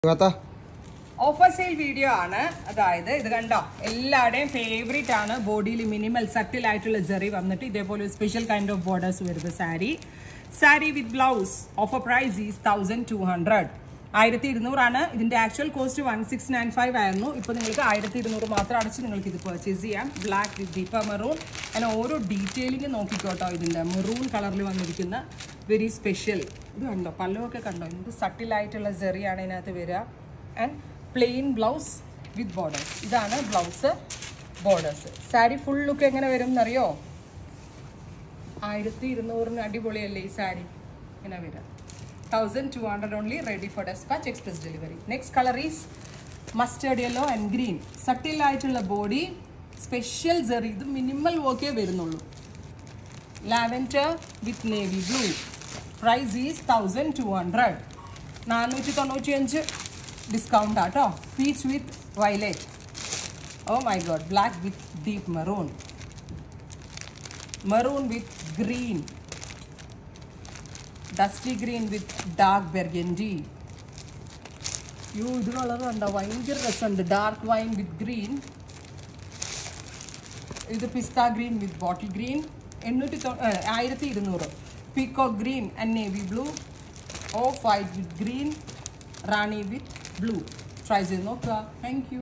ഇങ്ങനത്തെ offer sale video ആണ് അതായത് ഇത് കണ്ടോ എല്ലാവരുടെയും ഫേവറേറ്റ് ആണ് ബോഡിയിൽ മിനിമൽ സട്ടിൽ ആയിട്ടുള്ള ജെറി വന്നിട്ട് ഇതേപോലെ ഒരു സ്പെഷ്യൽ കൈൻഡ് ഓഫ് ബോർഡേഴ്സ് വരുന്ന sari sari with blouse offer price is thousand two hundred ആയിരത്തി ഇരുന്നൂറാണ് ഇതിന്റെ actual cost one six nine five ആയിരുന്നു ഇപ്പോൾ നിങ്ങൾക്ക് ആയിരത്തി ഇരുന്നൂറ് മാത്രം അടച്ച് നിങ്ങൾക്ക് ഇത് പർച്ചേസ് ചെയ്യാം ബ്ലാക്ക് വിത്ത് ദീപ മെറൂൺ അങ്ങനെ ഓരോ ഡീറ്റെയിലിംഗ് നോക്കിക്കോട്ടോ ഇതിന്റെ മെറൂൺ കളറിൽ വന്നിരിക്കുന്ന വെരി സ്പെഷ്യൽ ഇത് കണ്ടോ പല്ലുമൊക്കെ കണ്ടോ എന്ത് സട്ടിലായിട്ടുള്ള ജെറിയാണ് ഇതിനകത്ത് വരിക and plain blouse with borders ഇതാണ് blouse borders sari full look എങ്ങനെ വരും എന്നറിയോ ആയിരത്തി ഇരുന്നൂറിന് അടിപൊളിയല്ലേ ഈ സാരി ഇങ്ങനെ വരാം thousand two hundred only ready for despatch express delivery next colour is mustard yellow and green സട്ടിലായിട്ടുള്ള ബോഡി സ്പെഷ്യൽ ജെറി ഇത് മിനിമൽ വർക്കേ വരുന്നുള്ളൂ lavender with navy blue price is thousand two hundred നാനൂറ്റി തൊണ്ണൂറ്റി അഞ്ച് ഡിസ്കൗണ്ട് ആട്ടോ peach with violet oh my god black with deep maroon maroon with green dusty green with dark burgundy യോ ഇത് colour കണ്ടോ ഭയങ്കര രസമുണ്ട് ഡാർക്ക് വൈൻ വിത്ത് green ഇത് പിസ്ത ഗ്രീൻ വിത്ത് ബോട്ടിൽ ഗ്രീൻ എണ്ണൂറ്റി തൊ ആയിരത്തി ഇരുന്നൂറ് peacock green and navy blue off white with green rani with blue try ചെയ്ത് നോക്കുക താങ്ക് യു